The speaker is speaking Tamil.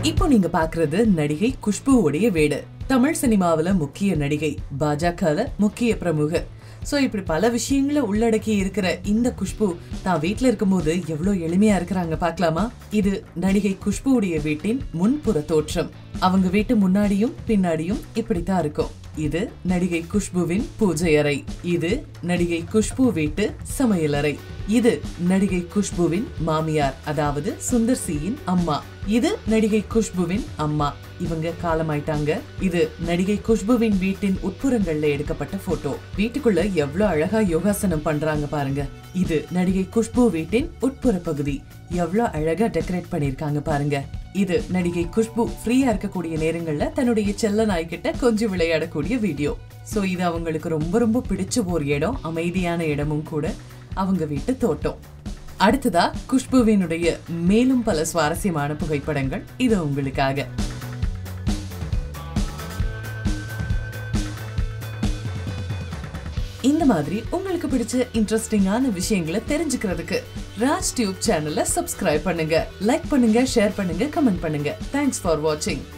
இப்போ நீங்க பாக்குறது நடிகை குஷ்புவுடைய வீடு தமிழ் சினிமாவுல முக்கிய நடிகை பாஜகல முக்கிய பிரமுகர் சோ இப்படி பல விஷயங்களை உள்ளடக்கி இருக்கிற இந்த குஷ்பு தான் வீட்ல இருக்கும்போது எவ்வளவு எளிமையா இருக்கிறாங்க பார்க்கலாமா இது நடிகை குஷ்புவுடைய வீட்டின் முன்புற தோற்றம் அவங்க வீட்டு முன்னாடியும் பின்னாடியும் இப்படித்தான் இருக்கும் இது நடிகை குஷ்புவின் பூஜை அறை இது நடிகை குஷ்பு வீட்டு சமையலறை இது நடிகை குஷ்புவின் மாமியார் அதாவது சுந்தர் சியின் அம்மா இது நடிகை குஷ்புவின் அம்மா இவங்க காலமாயிட்டாங்க இது நடிகை குஷ்புவின் வீட்டின் உட்புறங்கள்ல எடுக்கப்பட்ட போட்டோ வீட்டுக்குள்ள எவ்வளவு அழகா யோகாசனம் பண்றாங்க பாருங்க இது நடிகை குஷ்பு வீட்டின் உட்புற பகுதி எவ்வளவு அழகா டெக்கரேட் பண்ணிருக்காங்க பாருங்க இது நடிகை குஷ்பு ஃப்ரீயா இருக்கக்கூடிய நேரங்கள்ல தன்னுடைய செல்ல நாய்கிட்ட கொஞ்சம் விளையாடக்கூடிய வீடியோ சோ இது அவங்களுக்கு ரொம்ப ரொம்ப பிடிச்ச ஒரு இடம் அமைதியான இடமும் கூட அவங்க வீட்டு தோட்டம் அடுத்ததா குஷ்புவினுடைய மேலும் பல சுவாரஸ்யமான புகைப்படங்கள் இது உங்களுக்காக இந்த மாதிரி உங்களுக்கு பிடிச்ச இன்ட்ரெஸ்டிங்கான விஷயங்களை தெரிஞ்சுக்கிறதுக்கு ராஜ் டியூப் சேனலை சப்ஸ்கிரைப் பண்ணுங்க லைக் பண்ணுங்க ஷேர் பண்ணுங்க கமெண்ட் பண்ணுங்க தேங்க்ஸ் ஃபார் வாட்சிங்